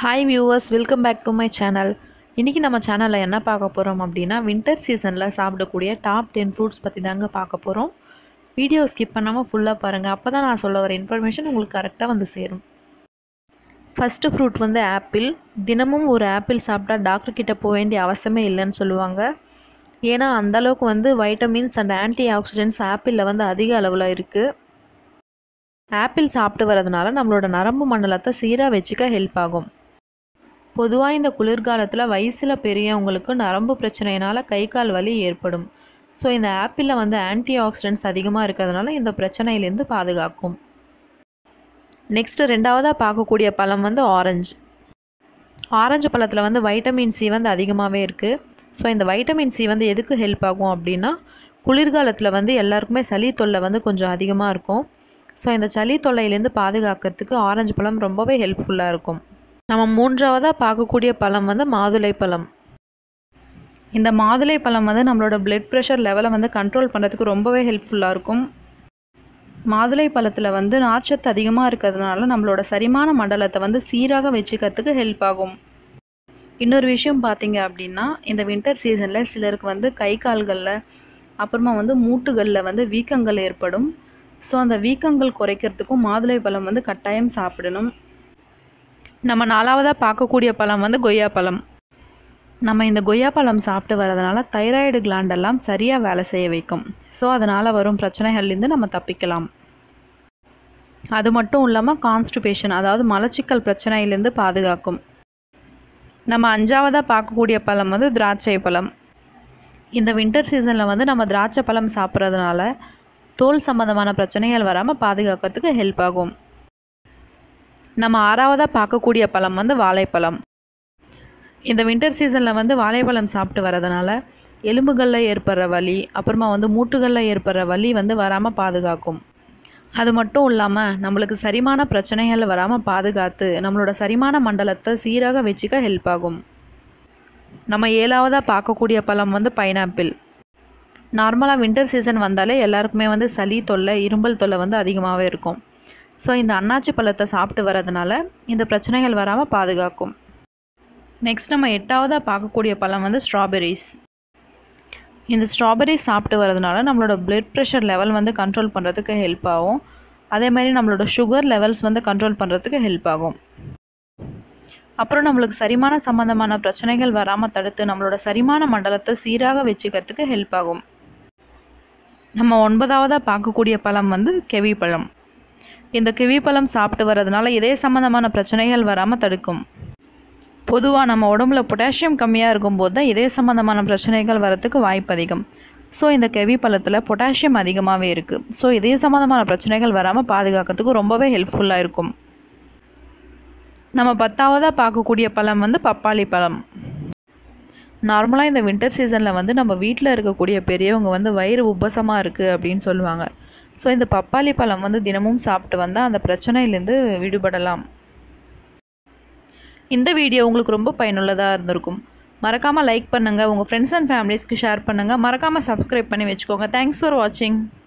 hi viewers welcome back to my channel இன்றைக்கி நம்ம சேனலில் என்ன பார்க்க போகிறோம் அப்படின்னா வின்டர் சீசனில் சாப்பிடக்கூடிய டாப் டென் ஃப்ரூட்ஸ் பற்றி தாங்க பார்க்க போகிறோம் வீடியோ ஸ்கிப் பண்ணாமல் ஃபுல்லாக பாருங்கள் அப்போ தான் நான் சொல்ல வர இன்ஃபர்மேஷன் உங்களுக்கு கரெக்டாக வந்து சேரும் ஃபஸ்ட்டு ஃப்ரூட் வந்து ஆப்பிள் தினமும் ஒரு ஆப்பிள் சாப்பிட்டா டாக்டர் கிட்ட போக வேண்டிய அவசியமே இல்லைன்னு சொல்லுவாங்க ஏன்னா அந்த அளவுக்கு வந்து வைட்டமின்ஸ் அண்ட் ஆன்டி ஆக்சிடென்ட்ஸ் ஆப்பிளில் வந்து அதிக அளவில் இருக்குது ஆப்பிள் சாப்பிட்டு வரதுனால நம்மளோட நரம்பு மண்டலத்தை சீராக வச்சுக்க ஹெல்ப் ஆகும் பொதுவாக இந்த குளிர்காலத்தில் வயசில் பெரியவங்களுக்கு நரம்பு பிரச்சனையினால் கை கால் வலி ஏற்படும் ஸோ இந்த ஆப்பிளில் வந்து ஆன்டி ஆக்சிடென்ட்ஸ் அதிகமாக இருக்கிறதுனால இந்த பிரச்சனையிலேருந்து பாதுகாக்கும் நெக்ஸ்ட்டு ரெண்டாவதாக பார்க்கக்கூடிய பழம் வந்து ஆரஞ்சு ஆரஞ்சு பழத்தில் வந்து வைட்டமின் சி வந்து அதிகமாகவே இருக்குது ஸோ இந்த வைட்டமின் சி வந்து எதுக்கு ஹெல்ப் ஆகும் அப்படின்னா குளிர்காலத்தில் வந்து எல்லாருக்குமே சளி தொல்லை வந்து கொஞ்சம் அதிகமாக இருக்கும் ஸோ இந்த சளி தொல்லையிலேருந்து பாதுகாக்கிறதுக்கு ஆரஞ்சு பழம் ரொம்பவே ஹெல்ப்ஃபுல்லாக இருக்கும் நம்ம மூன்றாவதாக பார்க்கக்கூடிய பழம் வந்து மாதுளை பழம் இந்த மாதுளை பழம் வந்து நம்மளோட பிளட் ப்ரெஷர் லெவலை வந்து கண்ட்ரோல் பண்ணுறதுக்கு ரொம்பவே ஹெல்ப்ஃபுல்லாக இருக்கும் மாதுளை பழத்தில் வந்து நார்ச்சத்து அதிகமாக இருக்கிறதுனால நம்மளோட சரிமான மண்டலத்தை வந்து சீராக வச்சுக்கிறதுக்கு ஹெல்ப் ஆகும் இன்னொரு விஷயம் பார்த்தீங்க அப்படின்னா இந்த வின்டர் சீசனில் சிலருக்கு வந்து கை கால்களில் அப்புறமா வந்து மூட்டுகளில் வந்து வீக்கங்கள் ஏற்படும் ஸோ அந்த வீக்கங்கள் குறைக்கிறதுக்கும் மாதுளை பழம் வந்து கட்டாயம் சாப்பிடணும் நம்ம நாலாவதாக பார்க்கக்கூடிய பழம் வந்து கொய்யா பழம் நம்ம இந்த கொய்யா பழம் சாப்பிட்டு வரதுனால தைராய்டு கிளாண்டெல்லாம் சரியாக வேலை செய்ய வைக்கும் ஸோ அதனால் வரும் பிரச்சனைகள்லேருந்து நம்ம தப்பிக்கலாம் அது மட்டும் இல்லாமல் கான்ஸ்டிபேஷன் அதாவது மலச்சிக்கல் பிரச்சனையிலேருந்து பாதுகாக்கும் நம்ம அஞ்சாவதாக பார்க்கக்கூடிய பழம் வந்து திராட்சை பழம் இந்த வின்டர் சீசனில் வந்து நம்ம திராட்சை பழம் சாப்பிட்றதுனால தோல் சம்மந்தமான பிரச்சனைகள் வராமல் பாதுகாக்கிறதுக்கு ஹெல்ப் ஆகும் நம்ம ஆறாவதாக பார்க்கக்கூடிய பழம் வந்து வாழைப்பழம் இந்த வின்டர் சீசனில் வந்து வாழைப்பழம் சாப்பிட்டு வரதுனால எலும்புகளில் ஏற்படுற வலி அப்புறமா வந்து மூட்டுகளில் ஏற்படுற வலி வந்து வராமல் பாதுகாக்கும் அது மட்டும் இல்லாமல் நம்மளுக்கு சரிமான பிரச்சனைகள் வராமல் பாதுகாத்து நம்மளோட சரிமான மண்டலத்தை சீராக வச்சுக்க ஹெல்ப் ஆகும் நம்ம ஏழாவதாக பார்க்கக்கூடிய பழம் வந்து பைனாப்பிள் நார்மலாக வின்டர் சீசன் வந்தாலே எல்லாருக்குமே வந்து சளி தொல்லை இரும்பல் தொல்லை வந்து அதிகமாகவே இருக்கும் ஸோ இந்த அன்னாச்சி பழத்தை சாப்பிட்டு வரதுனால இந்த பிரச்சனைகள் வராமல் பாதுகாக்கும் நெக்ஸ்ட் நம்ம எட்டாவதாக பார்க்கக்கூடிய பழம் வந்து ஸ்ட்ராபெரிஸ் இந்த ஸ்ட்ராபெரிஸ் சாப்பிட்டு வரதுனால நம்மளோட பிளட் ப்ரெஷர் லெவல் வந்து கண்ட்ரோல் பண்ணுறதுக்கு ஹெல்ப் ஆகும் அதே மாதிரி நம்மளோட சுகர் லெவல்ஸ் வந்து கண்ட்ரோல் பண்ணுறதுக்கு ஹெல்ப் ஆகும் அப்புறம் நம்மளுக்கு சரிமான சம்மந்தமான பிரச்சனைகள் வராமல் தடுத்து நம்மளோட சரிமான மண்டலத்தை சீராக வச்சுக்கிறதுக்கு ஹெல்ப் ஆகும் நம்ம ஒன்பதாவதாக பார்க்கக்கூடிய பழம் வந்து கெவி பழம் இந்த கிவி பழம் சாப்பிட்டு வரதுனால இதே சம்மந்தமான பிரச்சனைகள் வராமல் தடுக்கும் பொதுவாக நம்ம உடம்புல பொட்டாசியம் கம்மியாக இருக்கும்போது தான் இதே சம்மந்தமான பிரச்சனைகள் வரத்துக்கு வாய்ப்பு அதிகம் ஸோ இந்த கெவி பழத்தில் பொட்டாசியம் அதிகமாகவே இருக்குது ஸோ இதே சம்மந்தமான பிரச்சனைகள் வராமல் பாதுகாக்கிறதுக்கு ரொம்பவே ஹெல்ப்ஃபுல்லாக இருக்கும் நம்ம பத்தாவதாக பார்க்கக்கூடிய பழம் வந்து பப்பாளி பழம் நார்மலாக இந்த வின்டர் சீசனில் வந்து நம்ம வீட்டில் இருக்கக்கூடிய பெரியவங்க வந்து வயிறு உப்பசமாக இருக்குது அப்படின்னு சொல்லுவாங்க ஸோ இந்த பப்பாளி பழம் வந்து தினமும் சாப்பிட்டு வந்தால் அந்த பிரச்சனையிலேருந்து விடுபடலாம் இந்த வீடியோ உங்களுக்கு ரொம்ப பயனுள்ளதாக இருந்திருக்கும் மறக்காமல் லைக் பண்ணுங்கள் உங்கள் ஃப்ரெண்ட்ஸ் அண்ட் ஃபேமிலிஸ்க்கு ஷேர் பண்ணுங்கள் மறக்காமல் சப்ஸ்கிரைப் பண்ணி வச்சுக்கோங்க தேங்க்ஸ் ஃபார் வாட்சிங்